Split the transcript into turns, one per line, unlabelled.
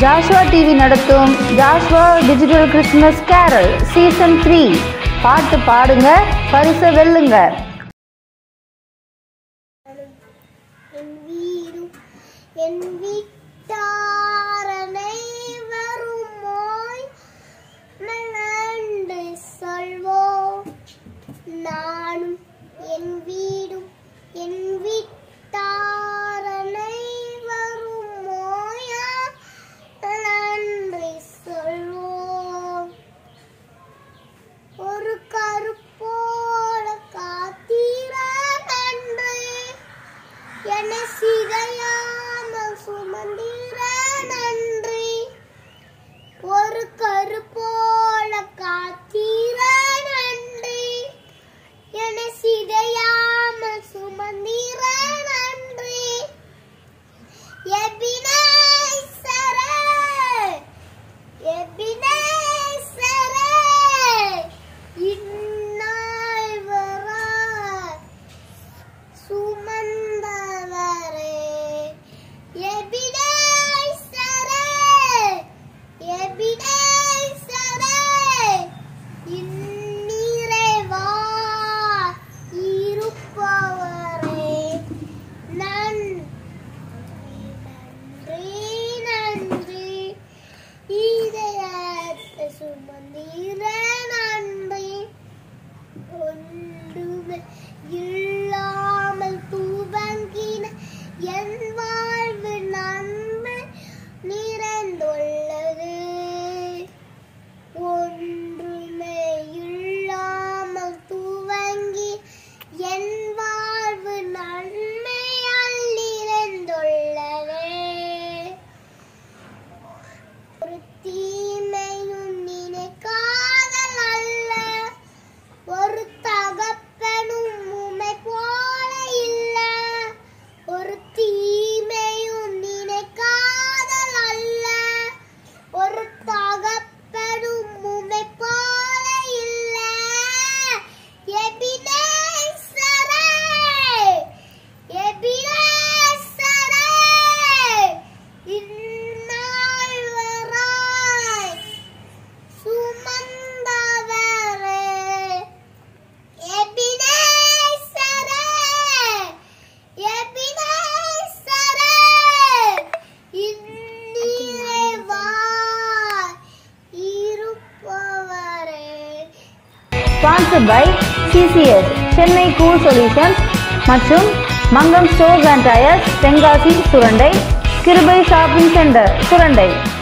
Joshua TV நடத்தும் Joshua digital Christmas carol season three பாட்டு பாடுங்க பரிசை வெல்லுங்க
என் வீடும் என் வீட்டாரனை வருமோய் நன்று சொல்வோம் நானும் என் வீடும் என் வீட்டாரனை வருமோயா நன்றி சொல்வோம் ஒரு கருப்போல காத்தீர நன்று என்னை சிதையாமல் சுமந்திர நன்றி ஒரு கருப்போல காத்தீர நன்றி என்னை சிதையாமல் சுமந்திர நன்றி எபினேசரே எபினேசரே இந்நாள் வரை சுமந்தவரே எபினேசரே எபினேசரே இந்நிறைவா இருப்பவரே நன்றி நன்றி இதயத்தை சுமந்திர நன்றி ஒன்றுமே இல்லாமல் துவங்கின என் வாழ்வு நன்மை நிறைந்துள்ளது ஒன்றுமே இல்லாமல் துவங்கி என் வாழ்வு நன்மையால் நிறைந்துள்ளதே ஒரு தீமையும் நினைக்காத நல்ல ஒரு தகப்பனும் உமை போல இல்ல ஒரு தீமையும் நினைக்காத நல்ல ஒரு தகப்பனும் உமை போல இல்ல எபினேசரே எபினேசரே இந்நாள் வரை சுமந்தவரே எபினேசரே எபினேசரே இந்நிறைவாய் இருப்பவரே
sponsored by CCS Chennai cool solutions மற்றும் Mangam stores and tyres Tenkasi Surandai Kirubai shopping centre Surandai